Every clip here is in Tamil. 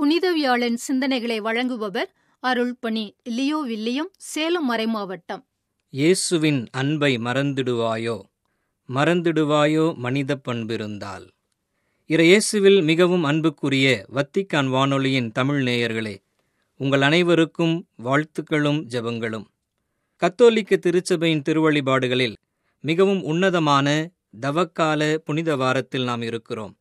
புனித வியாழன் சிந்தனைகளை வழங்குபவர் அருள்பணி லியோ வில்லியம் சேலம் மறைமாவட்டம் இயேசுவின் அன்பை மறந்திடுவாயோ மறந்திடுவாயோ மனித பண்பிருந்தால் இற இயேசுவில் மிகவும் அன்புக்குரிய வத்திக்கான் வானொலியின் தமிழ் நேயர்களே உங்கள் அனைவருக்கும் வாழ்த்துக்களும் ஜெபங்களும் கத்தோலிக்க திருச்சபையின் திருவழிபாடுகளில் மிகவும் உன்னதமான தவக்கால புனித வாரத்தில் நாம் இருக்கிறோம்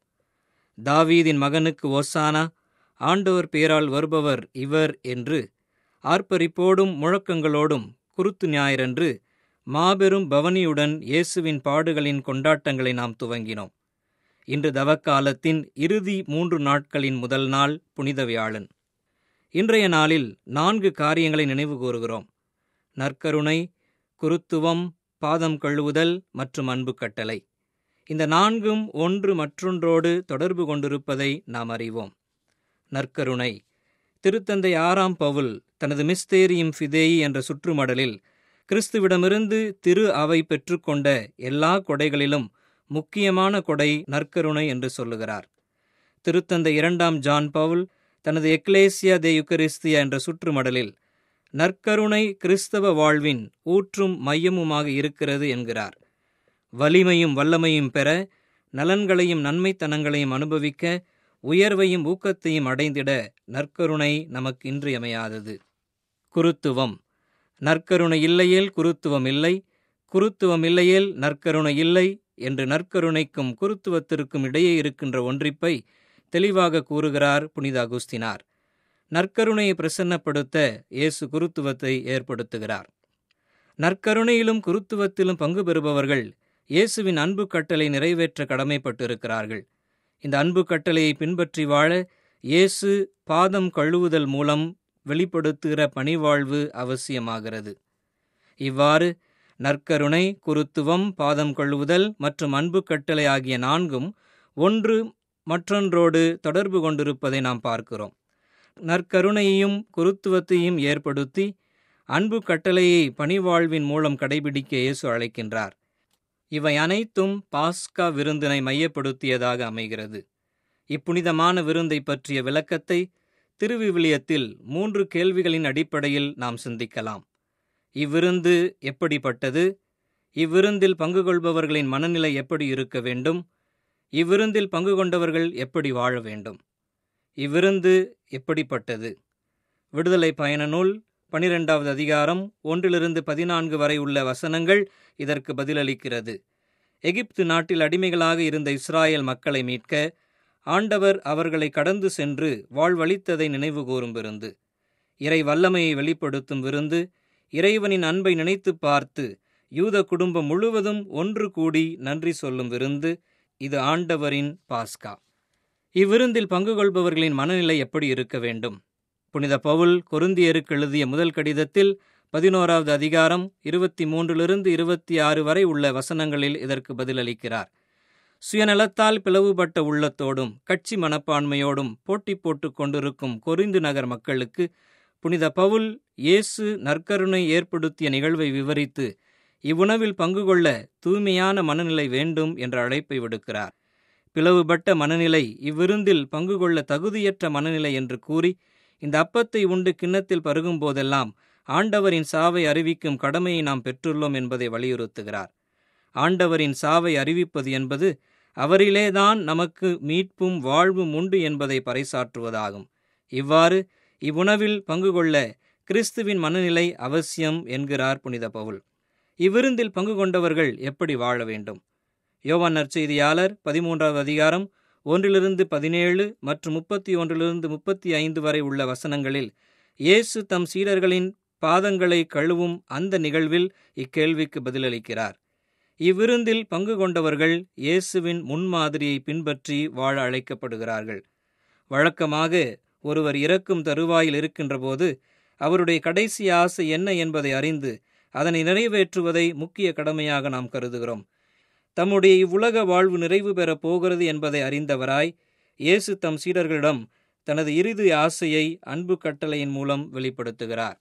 தாவீதின் மகனுக்கு ஓசானா ஆண்டவர் பேரால் வருபவர் இவர் என்று ஆர்ப்பரிப்போடும் முழக்கங்களோடும் குருத்து ஞாயிறன்று மாபெரும் பவனியுடன் இயேசுவின் பாடுகளின் கொண்டாட்டங்களை நாம் துவங்கினோம் இன்று தவக்காலத்தின் இறுதி மூன்று நாட்களின் முதல் நாள் புனித வியாழன் இன்றைய நாளில் நான்கு காரியங்களை நினைவு கூறுகிறோம் நற்கருணை குருத்துவம் பாதம் கழுவுதல் மற்றும் அன்பு கட்டளை இந்த நான்கும் ஒன்று மற்றொன்றோடு தொடர்பு கொண்டிருப்பதை நாம் அறிவோம் நற்கருணை திருத்தந்தை ஆறாம் பவுல் தனது மிஸ்தேரியும் ஃபிதேயி என்ற சுற்றுமடலில் கிறிஸ்துவிடமிருந்து திரு அவை பெற்றுக்கொண்ட எல்லா கொடைகளிலும் முக்கியமான கொடை நற்கருணை என்று சொல்லுகிறார் திருத்தந்தை இரண்டாம் ஜான் பவுல் தனது எக்லேசியா தே யுக்கரிஸ்தியா என்ற சுற்றுமடலில் நற்கருணை கிறிஸ்தவ வாழ்வின் ஊற்றும் மையமுமாக இருக்கிறது என்கிறார் வலிமையும் வல்லமையும் பெற நலன்களையும் நன்மைத்தனங்களையும் அனுபவிக்க உயர்வையும் ஊக்கத்தையும் அடைந்திட நற்கருணை நமக்கு இன்றியமையாதது குருத்துவம் நற்கருணை இல்லையேல் குருத்துவம் இல்லை குருத்துவம் இல்லையேல் நற்கருணை இல்லை என்று நற்கருணைக்கும் குருத்துவத்திற்கும் இடையே இருக்கின்ற ஒன்றிப்பை தெளிவாக கூறுகிறார் புனித அகுஸ்தினார் நற்கருணையை பிரசன்னப்படுத்த இயேசு குருத்துவத்தை ஏற்படுத்துகிறார் நற்கருணையிலும் குருத்துவத்திலும் பங்கு பெறுபவர்கள் இயேசுவின் அன்பு கட்டளை நிறைவேற்ற கடமைப்பட்டிருக்கிறார்கள் இந்த அன்பு கட்டளையை பின்பற்றி வாழ இயேசு பாதம் கழுவுதல் மூலம் வெளிப்படுத்துகிற பணிவாழ்வு அவசியமாகிறது இவ்வாறு நற்கருணை குருத்துவம் பாதம் கழுவுதல் மற்றும் அன்பு கட்டளை ஆகிய நான்கும் ஒன்று மற்றொன்றோடு தொடர்பு கொண்டிருப்பதை நாம் பார்க்கிறோம் நற்கருணையையும் குருத்துவத்தையும் ஏற்படுத்தி அன்பு கட்டளையை பணிவாழ்வின் மூலம் கடைபிடிக்க இயேசு அழைக்கின்றார் இவை அனைத்தும் பாஸ்கா விருந்தினை மையப்படுத்தியதாக அமைகிறது இப்புனிதமான விருந்தை பற்றிய விளக்கத்தை திருவிவிலியத்தில் மூன்று கேள்விகளின் அடிப்படையில் நாம் சிந்திக்கலாம் இவ்விருந்து எப்படிப்பட்டது இவ்விருந்தில் பங்கு கொள்பவர்களின் மனநிலை எப்படி இருக்க வேண்டும் இவ்விருந்தில் பங்கு கொண்டவர்கள் எப்படி வாழ வேண்டும் இவ்விருந்து எப்படிப்பட்டது விடுதலை பயண நூல் பனிரெண்டாவது அதிகாரம் ஒன்றிலிருந்து பதினான்கு வரை உள்ள வசனங்கள் இதற்கு பதிலளிக்கிறது எகிப்து நாட்டில் அடிமைகளாக இருந்த இஸ்ராயல் மக்களை மீட்க ஆண்டவர் அவர்களை கடந்து சென்று வாழ்வழித்ததை நினைவு கூறும் விருந்து இறை வல்லமையை வெளிப்படுத்தும் விருந்து இறைவனின் அன்பை நினைத்து பார்த்து யூத குடும்பம் முழுவதும் ஒன்று கூடி நன்றி சொல்லும் விருந்து இது ஆண்டவரின் பாஸ்கா இவ்விருந்தில் பங்கு கொள்பவர்களின் மனநிலை எப்படி இருக்க வேண்டும் புனித பவுல் கொருந்தியருக்கு எழுதிய முதல் கடிதத்தில் பதினோராவது அதிகாரம் இருபத்தி மூன்றிலிருந்து இருபத்தி ஆறு வரை உள்ள வசனங்களில் இதற்கு பதிலளிக்கிறார் சுயநலத்தால் பிளவுபட்ட உள்ளத்தோடும் கட்சி மனப்பான்மையோடும் போட்டி போட்டுக் கொண்டிருக்கும் கொரிந்து நகர் மக்களுக்கு புனித பவுல் இயேசு நற்கருணை ஏற்படுத்திய நிகழ்வை விவரித்து இவ்வுணவில் பங்கு கொள்ள தூய்மையான மனநிலை வேண்டும் என்ற அழைப்பை விடுக்கிறார் பிளவுபட்ட மனநிலை இவ்விருந்தில் பங்கு கொள்ள தகுதியற்ற மனநிலை என்று கூறி இந்த அப்பத்தை உண்டு கிண்ணத்தில் பருகும் போதெல்லாம் ஆண்டவரின் சாவை அறிவிக்கும் கடமையை நாம் பெற்றுள்ளோம் என்பதை வலியுறுத்துகிறார் ஆண்டவரின் சாவை அறிவிப்பது என்பது அவரிலேதான் நமக்கு மீட்பும் வாழ்வும் உண்டு என்பதை பறைசாற்றுவதாகும் இவ்வாறு இவ்வுணவில் பங்கு கொள்ள கிறிஸ்துவின் மனநிலை அவசியம் என்கிறார் புனித பவுல் இவ்விருந்தில் பங்கு கொண்டவர்கள் எப்படி வாழ வேண்டும் யோவான் நற்செய்தியாளர் பதிமூன்றாவது அதிகாரம் ஒன்றிலிருந்து பதினேழு மற்றும் முப்பத்தி ஒன்றிலிருந்து முப்பத்தி ஐந்து வரை உள்ள வசனங்களில் இயேசு தம் சீடர்களின் பாதங்களை கழுவும் அந்த நிகழ்வில் இக்கேள்விக்கு பதிலளிக்கிறார் இவ்விருந்தில் பங்கு கொண்டவர்கள் இயேசுவின் முன்மாதிரியை பின்பற்றி வாழ அழைக்கப்படுகிறார்கள் வழக்கமாக ஒருவர் இறக்கும் தருவாயில் இருக்கின்றபோது அவருடைய கடைசி ஆசை என்ன என்பதை அறிந்து அதனை நிறைவேற்றுவதை முக்கிய கடமையாக நாம் கருதுகிறோம் தம்முடைய இவ்வுலக வாழ்வு நிறைவு பெறப் போகிறது என்பதை அறிந்தவராய் இயேசு தம் சீடர்களிடம் தனது இறுதி ஆசையை அன்பு கட்டளையின் மூலம் வெளிப்படுத்துகிறார்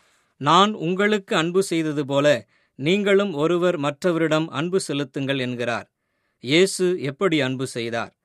நான் உங்களுக்கு அன்பு செய்தது போல நீங்களும் ஒருவர் மற்றவரிடம் அன்பு செலுத்துங்கள் என்கிறார் இயேசு எப்படி அன்பு செய்தார்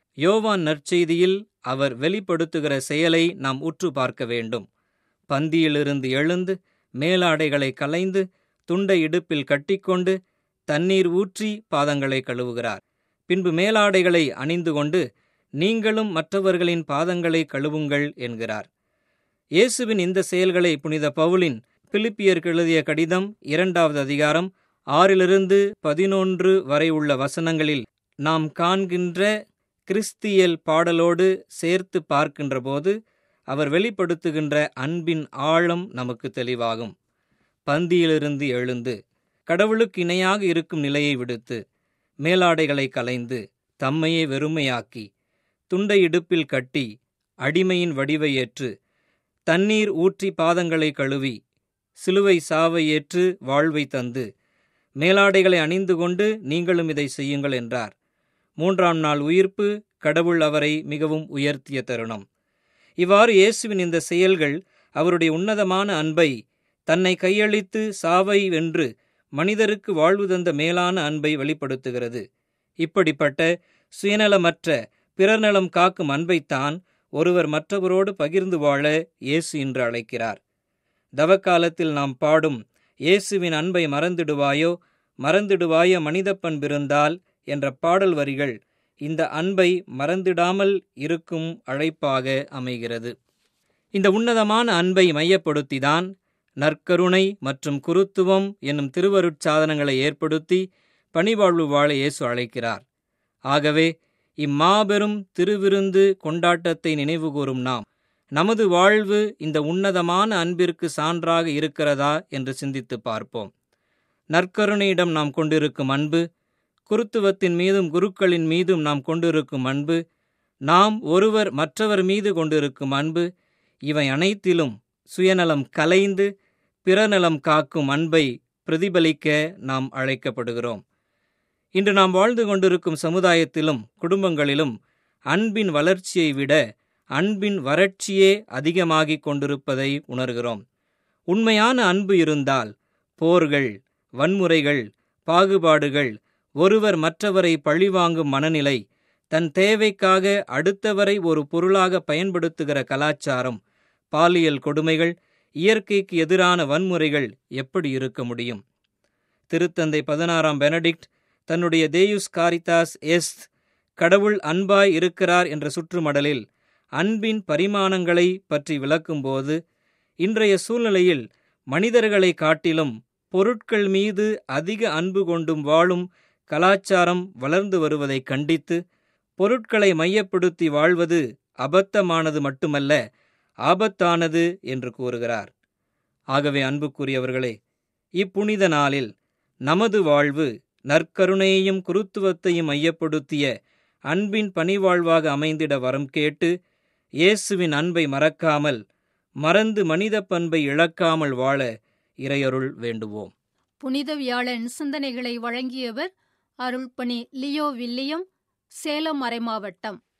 யோவான் நற்செய்தியில் அவர் வெளிப்படுத்துகிற செயலை நாம் உற்று பார்க்க வேண்டும் பந்தியிலிருந்து எழுந்து மேலாடைகளை கலைந்து துண்டை இடுப்பில் கட்டிக்கொண்டு தண்ணீர் ஊற்றி பாதங்களை கழுவுகிறார் பின்பு மேலாடைகளை அணிந்து கொண்டு நீங்களும் மற்றவர்களின் பாதங்களை கழுவுங்கள் என்கிறார் இயேசுவின் இந்த செயல்களை புனித பவுலின் பிலிப்பியருக்கு எழுதிய கடிதம் இரண்டாவது அதிகாரம் ஆறிலிருந்து பதினொன்று வரை உள்ள வசனங்களில் நாம் காண்கின்ற கிறிஸ்தியல் பாடலோடு சேர்த்து பார்க்கின்றபோது அவர் வெளிப்படுத்துகின்ற அன்பின் ஆழம் நமக்கு தெளிவாகும் பந்தியிலிருந்து எழுந்து கடவுளுக்கு இணையாக இருக்கும் நிலையை விடுத்து மேலாடைகளை கலைந்து தம்மையே வெறுமையாக்கி துண்டை இடுப்பில் கட்டி அடிமையின் வடிவை ஏற்று தண்ணீர் ஊற்றி பாதங்களை கழுவி சிலுவை சாவை ஏற்று வாழ்வை தந்து மேலாடைகளை அணிந்து கொண்டு நீங்களும் இதை செய்யுங்கள் என்றார் மூன்றாம் நாள் உயிர்ப்பு கடவுள் அவரை மிகவும் உயர்த்திய தருணம் இவ்வாறு இயேசுவின் இந்த செயல்கள் அவருடைய உன்னதமான அன்பை தன்னை கையளித்து சாவை வென்று மனிதருக்கு வாழ்வு தந்த மேலான அன்பை வெளிப்படுத்துகிறது இப்படிப்பட்ட சுயநலமற்ற பிறர்நலம் காக்கும் அன்பைத்தான் ஒருவர் மற்றவரோடு பகிர்ந்து வாழ இயேசு என்று அழைக்கிறார் தவக்காலத்தில் நாம் பாடும் இயேசுவின் அன்பை மறந்திடுவாயோ மறந்திடுவாய மனித பண்பிருந்தால் என்ற பாடல் வரிகள் இந்த அன்பை மறந்திடாமல் இருக்கும் அழைப்பாக அமைகிறது இந்த உன்னதமான அன்பை மையப்படுத்திதான் நற்கருணை மற்றும் குருத்துவம் என்னும் திருவருட்சாதனங்களை ஏற்படுத்தி பணிவாழ்வு வாழ இயேசு அழைக்கிறார் ஆகவே இம்மாபெரும் திருவிருந்து கொண்டாட்டத்தை நினைவுகூரும் நாம் நமது வாழ்வு இந்த உன்னதமான அன்பிற்கு சான்றாக இருக்கிறதா என்று சிந்தித்து பார்ப்போம் நற்கருணையிடம் நாம் கொண்டிருக்கும் அன்பு குருத்துவத்தின் மீதும் குருக்களின் மீதும் நாம் கொண்டிருக்கும் அன்பு நாம் ஒருவர் மற்றவர் மீது கொண்டிருக்கும் அன்பு இவை அனைத்திலும் சுயநலம் கலைந்து பிறநலம் காக்கும் அன்பை பிரதிபலிக்க நாம் அழைக்கப்படுகிறோம் இன்று நாம் வாழ்ந்து கொண்டிருக்கும் சமுதாயத்திலும் குடும்பங்களிலும் அன்பின் வளர்ச்சியை விட அன்பின் வறட்சியே அதிகமாகிக் கொண்டிருப்பதை உணர்கிறோம் உண்மையான அன்பு இருந்தால் போர்கள் வன்முறைகள் பாகுபாடுகள் ஒருவர் மற்றவரை பழிவாங்கும் மனநிலை தன் தேவைக்காக அடுத்தவரை ஒரு பொருளாக பயன்படுத்துகிற கலாச்சாரம் பாலியல் கொடுமைகள் இயற்கைக்கு எதிரான வன்முறைகள் எப்படி இருக்க முடியும் திருத்தந்தை பதினாறாம் பெனடிக்ட் தன்னுடைய தேயுஸ் காரிதாஸ் எஸ் கடவுள் அன்பாய் இருக்கிறார் என்ற சுற்றுமடலில் அன்பின் பரிமாணங்களை பற்றி விளக்கும்போது இன்றைய சூழ்நிலையில் மனிதர்களை காட்டிலும் பொருட்கள் மீது அதிக அன்பு கொண்டும் வாழும் கலாச்சாரம் வளர்ந்து வருவதை கண்டித்து பொருட்களை மையப்படுத்தி வாழ்வது அபத்தமானது மட்டுமல்ல ஆபத்தானது என்று கூறுகிறார் ஆகவே அன்புக்குரியவர்களே இப்புனித நாளில் நமது வாழ்வு நற்கருணையையும் குருத்துவத்தையும் மையப்படுத்திய அன்பின் பணிவாழ்வாக அமைந்திட வரம் கேட்டு இயேசுவின் அன்பை மறக்காமல் மறந்து மனித பண்பை இழக்காமல் வாழ இறையருள் வேண்டுவோம் புனித வியாழன் சிந்தனைகளை வழங்கியவர் அருள்பணி லியோ வில்லியம் சேலம் மறைமாவட்டம்